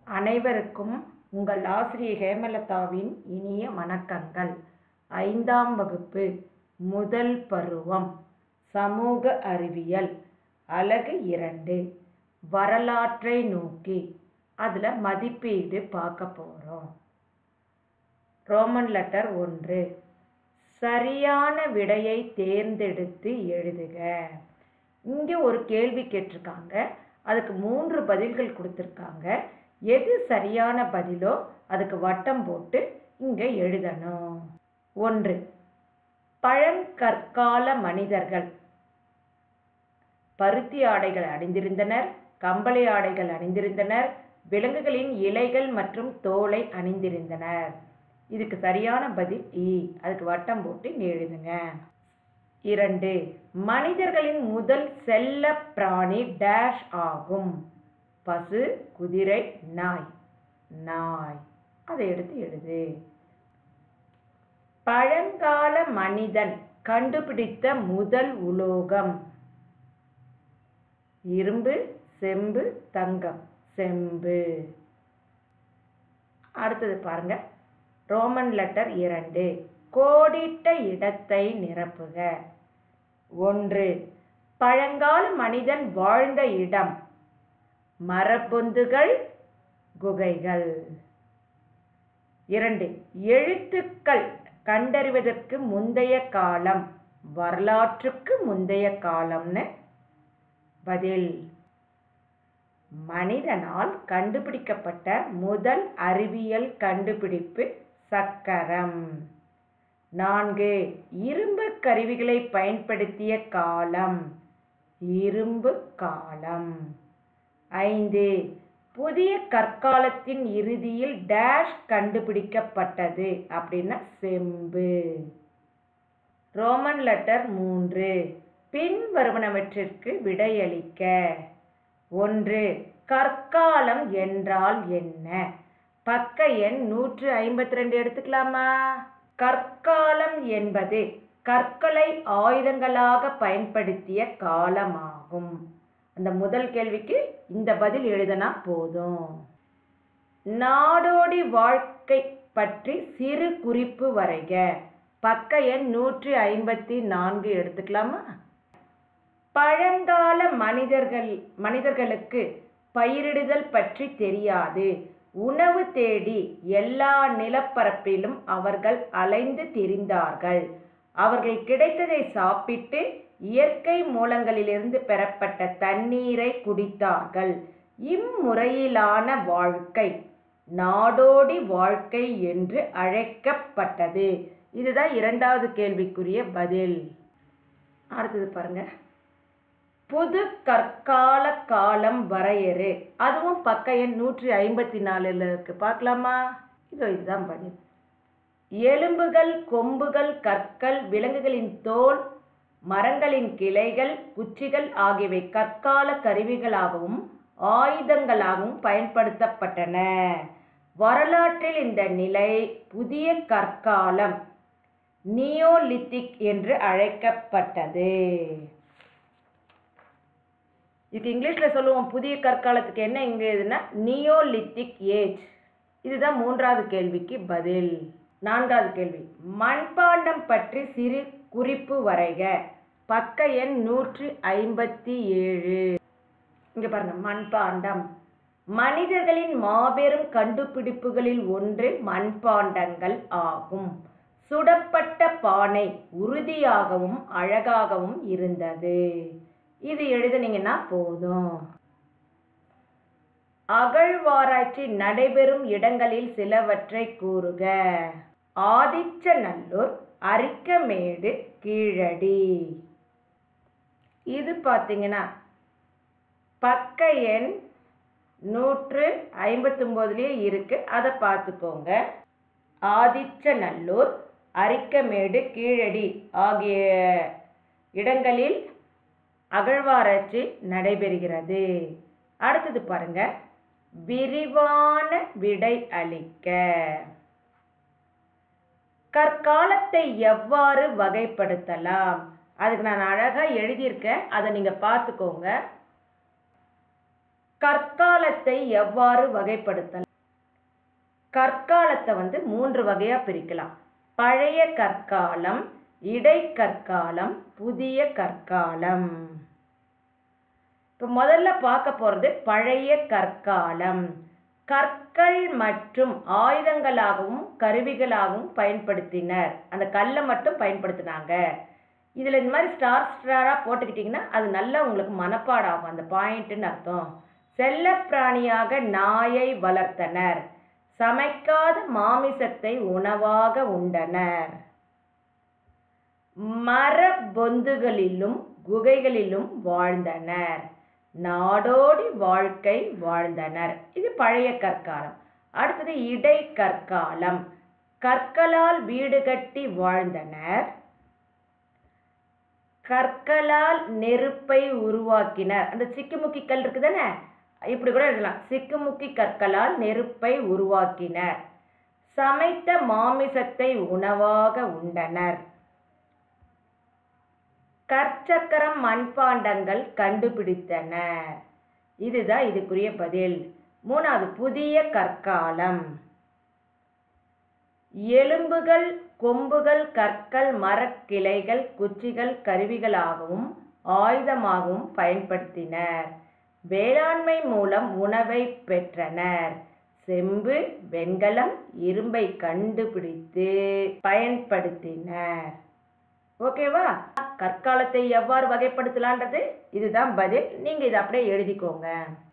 அனைவருக்கும் உங்கள் ஆசிரியை ஹேமலதாவின் இனிய வணக்கங்கள் ஐந்தாம் வகுப்பு முதல் பருவம் சமூக அறிவியல் அலகு இரண்டு வரலாற்றை நோக்கி அதில் மதிப்பீடு பார்க்க போகிறோம் ரோமன் லெட்டர் ஒன்று சரியான விடையை தேர்ந்தெடுத்து எழுதுக இங்கே ஒரு கேள்வி கேட்டிருக்காங்க அதுக்கு மூன்று பதில்கள் கொடுத்துருக்காங்க எது சரியான பதிலோ அதுக்கு வட்டம் போட்டு இங்கே எழுதணும் ஒன்று பழங்கற்கால மனிதர்கள் பருத்தி ஆடைகள் அணிந்திருந்தனர் கம்பளி ஆடைகள் அணிந்திருந்தனர் விலங்குகளின் இலைகள் மற்றும் தோலை அணிந்திருந்தனர் இதுக்கு சரியான பதில் இ அதுக்கு வட்டம் போட்டு இங்க எழுதுங்க இரண்டு மனிதர்களின் முதல் செல்ல பிராணி டேஷ் ஆகும் பசு குதிரை நாய் நாய் அதை எடுத்து எழுது பழங்கால மனிதன் கண்டுபிடித்த முதல் உலோகம் இரும்பு செம்பு தங்கம் செம்பு அடுத்தது பாருங்க ரோமன் லெட்டர் இரண்டு கோடிட்ட இடத்தை நிரப்புக ஒன்று பழங்கால மனிதன் வாழ்ந்த இடம் மரப்பொந்துகள் குகைகள் இரண்டு எழுத்துக்கள் கண்டறிவதற்கு முந்தைய காலம் வரலாற்றுக்கு முந்தைய காலம்னு பதில் மனிதனால் கண்டுபிடிக்கப்பட்ட முதல் அறிவியல் கண்டுபிடிப்பு சக்கரம் நான்கு இரும்பு கருவிகளை பயன்படுத்திய காலம் இரும்பு காலம் ஐந்து புதிய கற்காலத்தின் இறுதியில் டேஷ் கண்டுபிடிக்கப்பட்டது அப்படின்னா செம்பு ரோமன் லெட்டர் மூன்று பின் வருவனவற்றிற்கு விடையளிக்க ஒன்று கற்காலம் என்றால் என்ன பக்க எண் நூற்று ஐம்பத்தி ரெண்டு எடுத்துக்கலாமா கற்காலம் என்பது கற்களை ஆயுதங்களாக பயன்படுத்திய காலமாகும் அந்த முதல் கேள்விக்கு இந்த பதில் எழுதினா போதும் நாடோடி வாழ்க்கை பற்றி சிறு குறிப்பு வரைக பக்க எண் நூற்றி ஐம்பத்தி நான்கு எடுத்துக்கலாமா பழங்கால மனிதர்கள் மனிதர்களுக்கு பயிரிடுதல் பற்றி தெரியாது உணவு தேடி எல்லா நிலப்பரப்பிலும் அவர்கள் அலைந்து திரிந்தார்கள் அவர்கள் கிடைத்ததை சாப்பிட்டு இயற்கை மூலங்களிலிருந்து பெறப்பட்ட தண்ணீரை குடித்தார்கள் இம்முறையிலான வாழ்க்கை நாடோடி வாழ்க்கை என்று அழைக்கப்பட்டது இதுதான் இரண்டாவது கேள்விக்குரிய பதில் அடுத்தது பாருங்க புது கற்கால காலம் வரையறு அதுவும் பக்க எண் நூற்றி ஐம்பத்தி நாலுல இருக்கு பார்க்கலாமா இதோ இதுதான் பதில் எலும்புகள் கொம்புகள் கற்கள் விலங்குகளின் தோல் மரங்களின் கிளைகள் குச்சிகள் ஆகியவை கற்கால கருவிகளாகவும் ஆயுதங்களாகவும் பயன்படுத்தப்பட்டன வரலாற்றில் இந்த நிலை புதிய கற்காலம் நியோலித்திக் என்று அழைக்கப்பட்டது இதுக்கு இங்கிலீஷில் சொல்லுவோம் புதிய கற்காலத்துக்கு என்ன இங்கே இதுன்னா நியோலித்திக் ஏஜ் இதுதான் மூன்றாவது கேள்விக்கு பதில் நான்காவது கேள்வி மண்பாண்டம் பற்றி சிறு குறிப்பு வரைக பக்க எண் நூற்றி ஐம்பத்தி ஏழு இங்கே பாருங்க மண்பாண்டம் மனிதர்களின் மாபெரும் கண்டுபிடிப்புகளில் ஒன்று மண்பாண்டங்கள் ஆகும் சுடப்பட்ட பானை உறுதியாகவும் அழகாகவும் இருந்தது இது எழுதுனீங்கன்னா போதும் அகழ்வாராய்ச்சி நடைபெறும் இடங்களில் சிலவற்றை கூறுக ஆதிச்சநல்லூர் அரிக்கமேடு கீழடி இது பார்த்தீங்கன்னா பக்க எண் நூற்று ஐம்பத்தொம்போதுலேயே இருக்கு அதை பார்த்துக்கோங்க ஆதிச்சநல்லூர் அரிக்கமேடு கீழடி ஆகிய இடங்களில் அகழ்வாராய்ச்சி நடைபெறுகிறது அடுத்தது பாருங்க விரிவான விடை அளிக்க கற்காலத்தை எவ்வாறு வகைப்படுத்தலாம் அதுக்கு நான் அழகாக எழுதியிருக்கேன் அதை நீங்கள் பார்த்துக்கோங்க கற்காலத்தை எவ்வாறு வகைப்படுத்தலாம் கற்காலத்தை வந்து மூன்று வகையா பிரிக்கலாம் பழைய கற்காலம் இடைக்கற்காலம் புதிய கற்காலம் இப்போ முதல்ல பார்க்க போகிறது பழைய கற்காலம் கற்கள் மற்றும் ஆயுதங்களாகவும் கருவிகளாகவும் பயன்படுத்தினர் அந்த கல்லை மட்டும் பயன்படுத்தினாங்க இதில் இந்த மாதிரி ஸ்டார் ஸ்டாராக போட்டுக்கிட்டிங்கன்னா அது நல்லா உங்களுக்கு மனப்பாடம் ஆகும் அந்த பாயிண்ட்டுன்னு அர்த்தம் செல்லப்பிராணியாக நாயை வளர்த்தனர் சமைக்காத மாமிசத்தை உணவாக உண்டனர் மர பொந்துகளிலும் குகைகளிலும் வாழ்ந்தனர் நாடோடி வாழ்க்கை வாழ்ந்தனர் இது பழைய கற்காலம் அடுத்தது இடைக்கற்காலம் கற்களால் வீடு கட்டி வாழ்ந்தனர் கற்களால் நெருப்பை உருவாக்கினர் அந்த சிக்குமுக்கி கல் இருக்குதானே இப்படி கூட எழுதலாம் சிக்குமுக்கி கற்களால் நெருப்பை உருவாக்கினர் சமைத்த மாமிசத்தை உணவாக உண்டனர் கற்சக்கரம் மண்பாண்டங்கள் கண்டுபிடித்தனர் இதுதான் இதுக்குரிய பதில் மூணாவது புதிய கற்காலம் எலும்புகள் கொம்புகள் கற்கள் மரக்கிளைகள் குச்சிகள் கருவிகளாகவும் ஆயுதமாகவும் பயன்படுத்தினர் வேளாண்மை மூலம் உணவை பெற்றனர் செம்பு வெண்கலம் இரும்பை கண்டுபிடித்து பயன்படுத்தினர் ஓகேவா கற்காலத்தை எவ்வாறு வகைப்படுத்தலான்றது இதுதான் பதில் நீங்க இதை அப்படியே எழுதிக்கோங்க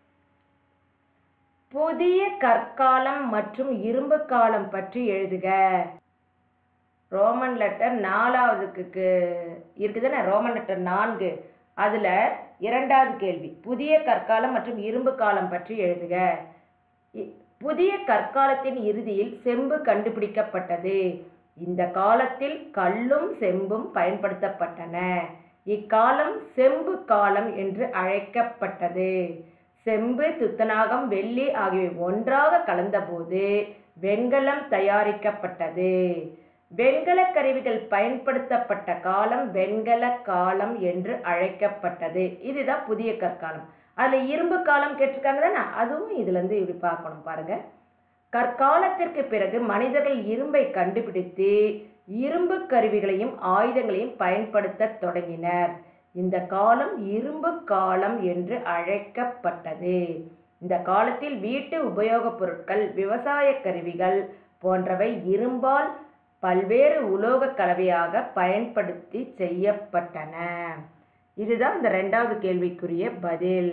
புதிய கற்காலம் மற்றும் இரும்பு காலம் பற்றி எழுதுக ரோமன் லெட்டர் நாலாவதுக்கு இருக்குதுன்னு ரோமன் லெட்டர் நான்கு அதில் இரண்டாவது கேள்வி புதிய கற்காலம் மற்றும் இரும்பு காலம் பற்றி எழுதுக இ- புதிய கற்காலத்தின் இறுதியில் செம்பு கண்டுபிடிக்கப்பட்டது இந்த காலத்தில் கல்லும் செம்பும் பயன்படுத்தப்பட்டன இக்காலம் செம்பு காலம் என்று அழைக்கப்பட்டது செம்பு துத்தநாகம் வெள்ளி ஆகியவை ஒன்றாக கலந்தபோது வெண்கலம் தயாரிக்கப்பட்டது வெண்கல கருவிகள் பயன்படுத்தப்பட்ட காலம் வெண்கல காலம் என்று அழைக்கப்பட்டது இதுதான் புதிய கற்காலம் அதுல இரும்பு காலம் கேட்டிருக்காங்க தானே அதுவும் இதுல இருந்து இப்படி பார்க்கணும் பாருங்க கற்காலத்திற்கு பிறகு மனிதர்கள் இரும்பை கண்டுபிடித்து இரும்பு கருவிகளையும் ஆயுதங்களையும் பயன்படுத்த தொடங்கினர் இந்த காலம் இரும்பு காலம் என்று அழைக்கப்பட்டது இந்த காலத்தில் வீட்டு உபயோகப் பொருட்கள் விவசாய கருவிகள் போன்றவை இரும்பால் பல்வேறு உலோக கலவையாக பயன்படுத்தி செய்யப்பட்டன இதுதான் இந்த ரெண்டாவது கேள்விக்குரிய பதில்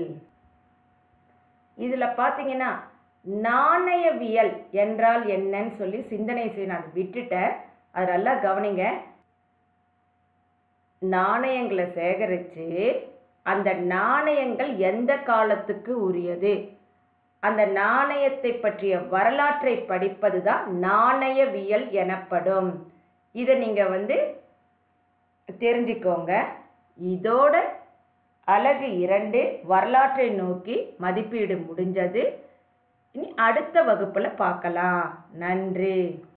இதுல பாத்தீங்கன்னா நாணயவியல் என்றால் என்னன்னு சொல்லி சிந்தனை செய்ய நான் விட்டுட்டேன் அது நல்லா கவனிங்க நாணயங்களை சேகரித்து அந்த நாணயங்கள் எந்த காலத்துக்கு உரியது அந்த நாணயத்தை பற்றிய வரலாற்றை படிப்பது தான் நாணயவியல் எனப்படும் இதை நீங்கள் வந்து தெரிஞ்சுக்கோங்க இதோட அழகு இரண்டு வரலாற்றை நோக்கி மதிப்பீடு முடிஞ்சது இனி அடுத்த வகுப்பில் பார்க்கலாம் நன்றி